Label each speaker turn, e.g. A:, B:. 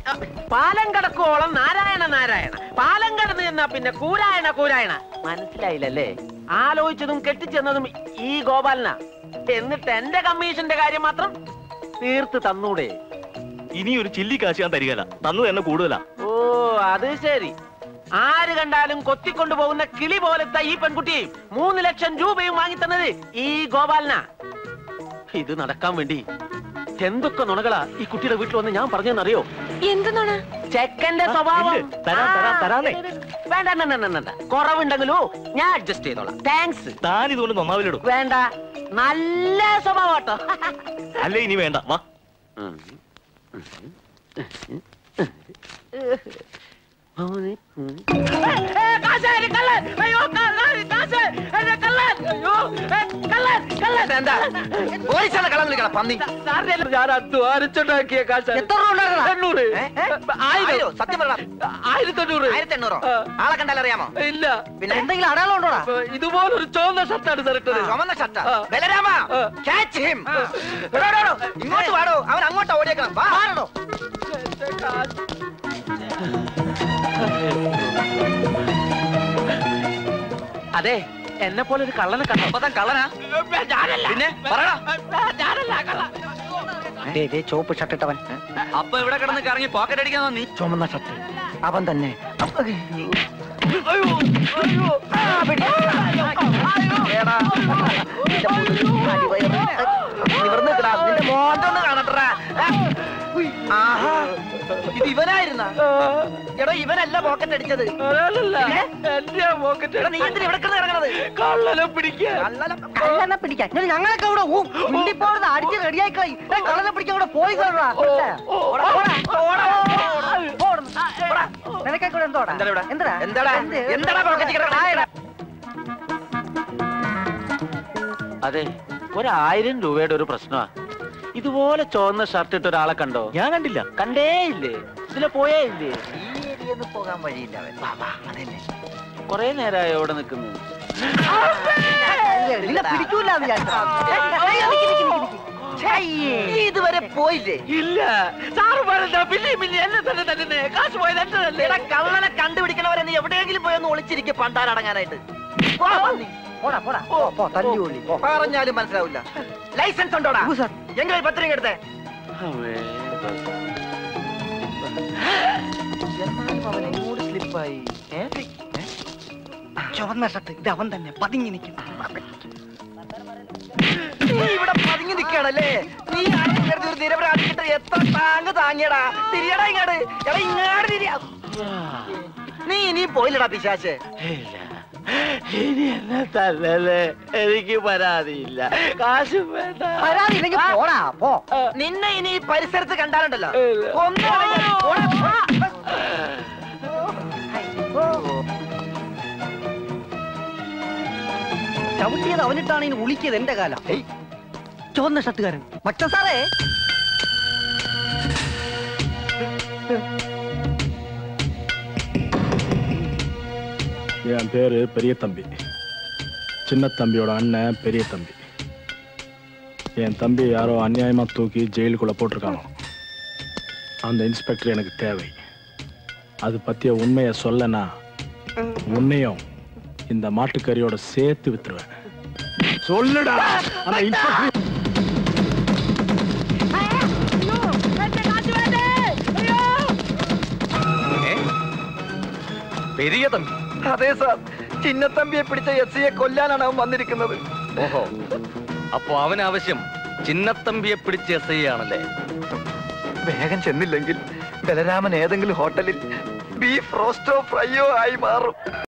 A: പാലം കടക്കോളം നാരായണ നാരായണ പാലം കടന്ന് ചെന്നാ പിന്നെ കൂരായണ കൂരായണ മനസ്സിലായില്ലല്ലേ ആലോചിച്ചതും കെട്ടിച്ചെന്നതും ഈ ഗോപാലന എന്നിട്ട് എന്റെ കമ്മീഷന്റെ കാര്യം മാത്രം തീർത്ത് തന്നൂടെ
B: ഇനി ഒരു ചില്ലി കാശ് ഞാൻ തരികയില്ല തന്നു തന്നെ കൂടുതലാ
A: ഓ അത് ശരി ആര് കണ്ടാലും കൊത്തിക്കൊണ്ടു പോകുന്ന കിളി പോലത്തെ ഈ പെൺകുട്ടിയെയും മൂന്ന് ലക്ഷം രൂപയും വാങ്ങി തന്നത് ഈ ഗോപാലന ഇത് നടക്കാൻ വേണ്ടി എന്തൊക്കെ നുണകളാ ഈ കുട്ടിയുടെ വീട്ടിൽ വന്ന് ഞാൻ പറഞ്ഞെന്നറിയോ
C: എന്തെന്നാണ്
A: ചെക്കന്റെ സ്വഭാവം
B: ഇല്ല, തരാം, തരാം, തരാന്നേ.
A: ആ, വേണ്ട വേണ്ട, വേണ്ട, വേണ്ട. കുറവുണ്ടെങ്കിലോ ഞാൻ അഡ്ജസ്റ്റ് ചെയ്തോളാം താങ്ക്സ്
B: താൻ ഇതുകൊണ്ട് നന്നാവിലിടും
A: വേണ്ട നല്ല സ്വഭാവം കേട്ടോ
B: അല്ലേ ഇനി വേണ്ട വാ
D: പോലീസാണ് കള്ളം വിളിക്കണം പന്നി
A: ഞാൻ അധ്വാനിച്ചുണ്ടാക്കിയ കാശ്
D: എത്ര രൂപ ഉണ്ടായിരുന്നതാ?
A: എണ്ണൂറ്
D: ഏ? ഏ? ആയിരോ?
A: ആയിരം
D: സത്യം പറയണം
A: ആയിരത്തി അഞ്ഞൂറ്
D: ആയിരത്തി എണ്ണൂറോ
A: ആ.
D: ആളെ കണ്ടാൽ അറിയാമോ
A: ഇല്ല
D: പിന്നെ എന്തെങ്കിലും അടയാളം ഉണ്ടോടാ
A: ഇതുപോലൊരു ചുവന്ന ഷർട്ടാണ് സാർ ഇട്ടത്
D: ചുമന്ന ഷർട്ട്
A: ആ.
D: ബലരാമ
A: ആ.
D: ക്യാച്ച് ഹിം ഇങ്ങോട്ട് വാടോ അവൻ അങ്ങോട്ട് ഓടിയേക്കണം വാ വാടോ
A: അതെ എന്നെ പോലെ ഒരു കള്ളനെ കണ്ടോ
D: അപ്പൊ താൻ കള്ളനാ
A: ഞാനല്ല
D: പിന്നെ പറയടാ
A: ഞാനല്ല കള്ള
D: ചോപ്പ് ഷർട്ട് ഇട്ടവൻ അപ്പൊ ഇവിടെ കിടന്ന് കറങ്ങി പോക്കറ്റ് അടിക്കാൻ നീ ചുമന്ന ഷർട്ട് അവൻ തന്നെ നിന്റെ മോന്തൊന്ന് കാണട്ടറാ ആഹാ ഇത് ഇവനായിരുന്ന എടോ ഇവനല്ല പോക്കറ്റ് അടിച്ചത് പിന്നെ?
A: എന്റെ പോക്കറ്റ്
D: എടാ, നീ എന്തിനാ ഇവിടെ കിടന്ന് ഇറങ്ങണത്
A: കള്ളനെ പിടിക്കാൻ
D: കള്ളനെ
E: കള്ളനെ പിടിക്കാൻ എന്നിട്ട് ഞങ്ങളൊക്കെ ഇവിടെ മുണ്ടിപ്പോടുന്ന അടിച്ച് റെഡിയായി കളി കള്ളനെ പിടിക്കാൻ ഇവിടെ പോയി കൊള്ളാ
D: ഓടാ, ഓടാ, ഓടാ, ഓടാ.
E: നിനക്കൊക്കെ ഇവിടെ എന്തോടാ
D: എന്താടാ ഇവിടെ?
E: എന്താടാ
D: എന്താടാ
E: എന്ത്?
D: എന്താടാ പോക്കറ്റിൽ കിടക്കണത്?
A: അതെ ഒരായിരം രൂപയുടെ ഒരു പ്രശ്നമാ ഇതുപോലെ ചുവന്ന ഷർട്ട് ഇട്ട ഒരാളെ കണ്ടോ
B: ഞാൻ കണ്ടില്ല
A: കണ്ടേ ഇല്ലേ ഇതിലെ പോയേ ഇല്ലേ
D: ഈ ഏരിയന്ന് പോകാൻ വഴിയില്ല അവൻ. വാ, വാ, അതന്നെ.
A: കൊറേ നേരമായി അവിടെ നിൽക്കുന്നു
E: നിന്നെ പിടിക്കൂല എന്ന് വിചാരിച്ചോ? ഏ, ഏ, നിക്ക്, നിക്ക്, നിക്ക്, നിക്ക്. ഛേ,
D: നീ ഇതുവരെ പോയില്ലേ
A: ഇല്ല സാറ് പറഞ്ഞ പിന്നെയും പിന്നെ എന്നെ തന്നെ തന്നെ കാശ് പോയത് എന്റെ തന്നെ
D: എടാ കള്ളനെ കണ്ടുപിടിക്കണവരെ നീ എവിടെയെങ്കിലും പോയി ഒന്ന് ഒളിച്ചിരിക്കും പണ്ടാരടങ്ങാനായിട്ട് പോ, പന്നി.
E: പോടാ പോടാ പോ, പോ തല്ലി കൊള്ളി പോ.
D: പറഞ്ഞാലും മനസ്സിലാവില്ല ലൈസൻസ് ഉണ്ടോടാ
E: ഉവ്വ് സർ.
D: എങ്ങനെ പത്രം എടുത്തേ എന്നാലും അവൻ എങ്ങോട്ട് സ്ലിപ്പായി
E: ചുവന്ന ഷർട്ട് ഇത് അവൻ തന്നെ പതുങ്ങി നിൽക്കുന്നു
D: നീ ഇവിടെ പതുങ്ങി നിൽക്കണല്ലേ നീ ആണെന്ന് കരുതി ഒരു നിരപരാധിക്കിട്ട് എത്ര താങ്ങ് താങ്ങിയടാ തിരിയടാ ഇങ്ങോട്ട് എടാ ഇങ്ങോട്ട് തിരിയ നീ ഇനിയും പോയില്ലടാ പിശാശ്
A: ഇല്ല. ഇനി എന്നെ തല്ലല്ലേ എനിക്ക് പരാതിയില്ല കാശ് വേണ്ട
E: പരാതി ഇല്ലെങ്കിൽ പോടാ പോ
D: നിന്നെ ഇനി ഈ പരിസരത്ത് കണ്ടാലുണ്ടല്ലോ
A: ഇല്ല.
D: കൊന്നുകളയും. പോടാ, പോടാ.
E: ചവിട്ടിയത് അവനിട്ടാണ് ഇനി ഉളിക്കിയത് എന്റെ കാലം ചുവന്ന ഷർട്ടുകാരൻ മച്ച സാറേ
F: என் பேரு பெரிய தம்பி சின்ன தம்பியோட அண்ணன் பெரிய தம்பி என் தம்பி யாரோ அநியாயமா தூக்கி ஜெயிலுக்குள்ள போட்டிருக்கானோ அந்த இன்ஸ்பெக்டர் எனக்கு தேவை அது பத்திய உண்மையை சொல்லனா உன்னையும் இந்த மாட்டுக்கறியோட சேர்த்து வித்துருவேன் சொல்லுடா அந்த இன்ஸ்பெக்டர்
B: പെരിയ തമ്പി
D: അതെ സാർ ചിന്നത്തമ്പിയെ പിടിച്ച എസ് സിയെ കൊല്ലാനാണ് അവൻ വന്നിരിക്കുന്നത്
B: ഓഹോ അപ്പൊ അവൻ ആവശ്യം ചിന്നത്തമ്പിയെ പിടിച്ച് എസ് ഐ ആണല്ലേ
D: വേഗം ചെന്നില്ലെങ്കിൽ ബലരാമൻ ഏതെങ്കിലും ഹോട്ടലിൽ ബീഫ് റോസ്റ്റോ ഫ്രൈയോ ആയി മാറും